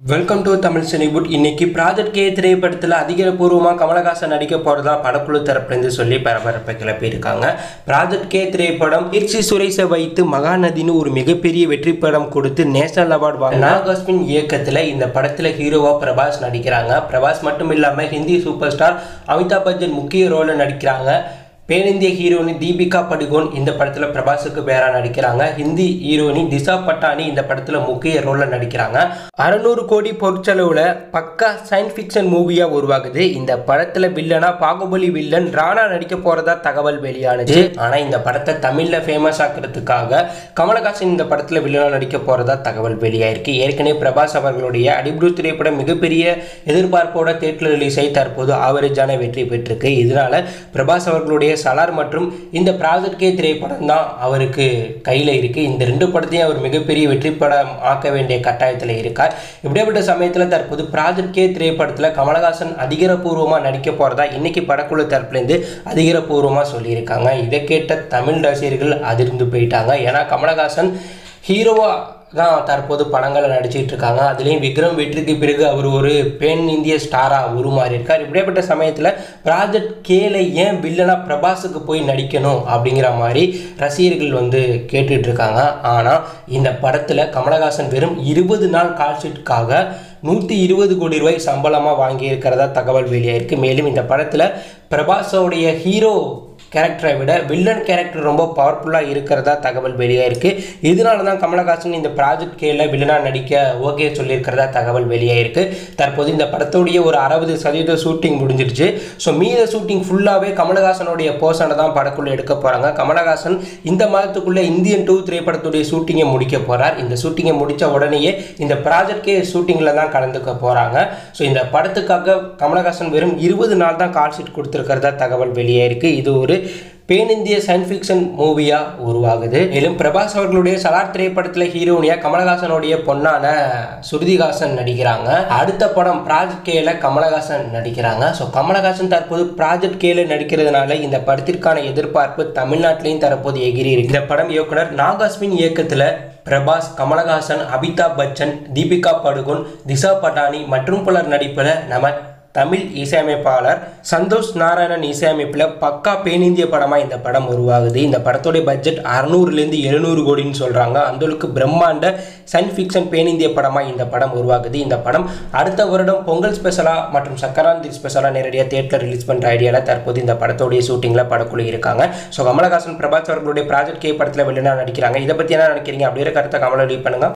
welcome to Tamil சினிபுட் இன்னைக்கு project K திரைப்படத்தில் அதிகாரப்பூர்வமாக கமலஹாசன் நடிக்க போகிறதா படக்குழு தரப்புலேருந்து சொல்லி பரபரப்பை கிளப்பியிருக்காங்க ப்ராஜெக்ட் கே திரைப்படம் கீர்த்தி சுரேஷை வைத்து மகாநதின்னு ஒரு மிகப்பெரிய வெற்றி படம் கொடுத்து நேஷனல் அவார்டு வாங்க நாகாஸ்மின் இயக்கத்தில் இந்த படத்தில் ஹீரோவாக பிரபாஸ் நடிக்கிறாங்க பிரபாஸ் மட்டும் இல்லாமல் ஹிந்தி சூப்பர் ஸ்டார் அமிதாப் பச்சன் முக்கிய ரோலில் நடிக்கிறாங்க பேனிந்திய ஹீரோனி தீபிகா படுகோன் இந்த படத்தில் பிரபாஸுக்கு பேரா நடிக்கிறாங்க ஹிந்தி ஹீரோனி திசா பட்டானி இந்த படத்தில் முக்கிய ரோலில் நடிக்கிறாங்க அறநூறு கோடி பொருட்செலவில் பக்கா சயின்ஸ் ஃபிக்ஷன் மூவியாக உருவாகுது இந்த படத்தில் வில்லனா பாகுபலி வில்லன் ராணா நடிக்க போகிறதா தகவல் வெளியானுச்சு ஆனால் இந்த படத்தை தமிழில் ஃபேமஸ் ஆக்கிறதுக்காக கமலஹாசன் இந்த படத்தில் வில்லனா நடிக்க போகிறதா தகவல் வெளியாயிருக்கு ஏற்கனவே பிரபாஸ் அவர்களுடைய அடிபுடு திரைப்படம் மிகப்பெரிய எதிர்பார்ப்போட தேட்டர் ரிலீஸ் ஆகி தற்போது ஆவரேஜான வெற்றி பெற்றிருக்கு இதனால பிரபாஸ் அவர்களுடைய சலார் மற்றும் இந்த ப்ராஜெக்ட் கே திரைப்படம் தான் அவருக்கு கையில் இருக்குது இந்த ரெண்டு படத்தையும் அவர் மிகப்பெரிய வெற்றி படம் ஆக்க வேண்டிய கட்டாயத்தில் இருக்கார் இப்படிப்பட்ட சமயத்தில் தற்போது ப்ராஜெக்ட் கே திரைப்படத்தில் கமலஹாசன் அதிகாரப்பூர்வமாக நடிக்க போகிறதா இன்னைக்கு படக்குழு தரப்புலேருந்து அதிகாரப்பூர்வமாக சொல்லியிருக்காங்க இதை கேட்ட தமிழ் ரசிகர்கள் அதிர்ந்து போயிட்டாங்க ஏன்னா கமலஹாசன் ஹீரோவாக தான் தற்போது படங்களை நடிச்சிட்டு இருக்காங்க அதுலேயும் விக்ரம் வெற்றிக்கு பிறகு அவர் ஒரு பெண் இந்திய ஸ்டாராக உருமாறி இருக்கார் இப்படிப்பட்ட சமயத்தில் ப்ராஜெக்ட் கேல ஏன் வில்லனா பிரபாஸுக்கு போய் நடிக்கணும் அப்படிங்கிற மாதிரி ரசிகர்கள் வந்து கேட்டுட்டு இருக்காங்க ஆனால் இந்த படத்தில் கமலஹாசன் வெறும் இருபது நாள் கால்ஷீட்டுக்காக நூற்றி இருபது கோடி ரூபாய் சம்பளமாக வாங்கியிருக்கிறதா தகவல் வெளியாயிருக்கு மேலும் இந்த படத்தில் பிரபாஸோடைய ஹீரோ கேரக்டரை விட வில்லன் கேரக்டர் ரொம்ப பவர்ஃபுல்லாக இருக்கிறதா தகவல் வெளியாயிருக்கு இதனால தான் கமலஹாசன் இந்த ப்ராஜெக்ட் கேல வில்லனாக நடிக்க ஓகே சொல்லியிருக்கிறதா தகவல் வெளியாயிருக்கு தற்போது இந்த படத்துடைய ஒரு அறுபது சதவீத ஷூட்டிங் முடிஞ்சிருச்சு ஸோ மீத ஷூட்டிங் ஃபுல்லாகவே கமலஹாசனுடைய போர்ஷனை தான் படக்குள்ளே எடுக்க போகிறாங்க கமலஹாசன் இந்த மாதத்துக்குள்ளே இந்தியன் டூ திரைப்படத்துடைய ஷூட்டிங்கை முடிக்க போகிறார் இந்த ஷூட்டிங்கை முடித்த உடனேயே இந்த ப்ராஜெக்ட் கே ஷூட்டிங்கில் தான் கலந்துக்க போகிறாங்க ஸோ இந்த படத்துக்காக கமலஹாசன் வெறும் இருபது நாள் தான் கால் ஷீட் கொடுத்துருக்கிறதா தகவல் வெளியாயிருக்கு இது ஒரு பேனிந்திய சயின்ஸ் ஃபிக்ஷன் மூவியாக உருவாகுது மேலும் பிரபாஸ் அவர்களுடைய சலார் திரைப்படத்தில் ஹீரோனியா கமலஹாசனுடைய பொண்ணான சுருதிஹாசன் நடிக்கிறாங்க அடுத்த படம் ப்ராஜெக்ட் கேல கமலஹாசன் நடிக்கிறாங்க ஸோ கமலஹாசன் தற்போது ப்ராஜெக்ட் கேல நடிக்கிறதுனால இந்த படத்திற்கான எதிர்பார்ப்பு தமிழ்நாட்டிலையும் தற்போது எகிரி இருக்கு இந்த படம் இயக்குனர் நாகாஸ்மின் இயக்கத்தில் பிரபாஸ் கமலஹாசன் அமிதாப் பச்சன் தீபிகா படுகோன் திசா பட்டானி மற்றும் பலர் நடிப்பில் நம்ம தமிழ் இசையமைப்பாளர் சந்தோஷ் நாராயணன் இசையமைப்பில் பக்கா பேனிந்திய படமாக இந்த படம் உருவாகுது இந்த படத்தோடைய பட்ஜெட் அறநூறுலேருந்து எழுநூறு கோடின்னு சொல்கிறாங்க அந்தளவுக்கு பிரம்மாண்ட சயின்ஸ் ஃபிக்ஷன் பேனிந்திய படமாக இந்த படம் உருவாகுது இந்த படம் அடுத்த வருடம் பொங்கல் ஸ்பெஷலாக மற்றும் சக்கராந்தி ஸ்பெஷலாக நேரடியாக தேட்டரில் ரிலீஸ் பண்ணுற ஐடியாவில் தற்போது இந்த படத்தோடைய ஷூட்டிங்கில் படக்குழு இருக்காங்க ஸோ கமலஹாசன் பிரபாஸ் அவர்களுடைய ப்ராஜெக்ட் கே படத்தில் வெளிநாடு நடிக்கிறாங்க இதை பற்றி என்ன நினைக்கிறீங்க அப்படிங்கிற கருத்தை கமலை லீவ் பண்ணுங்கள்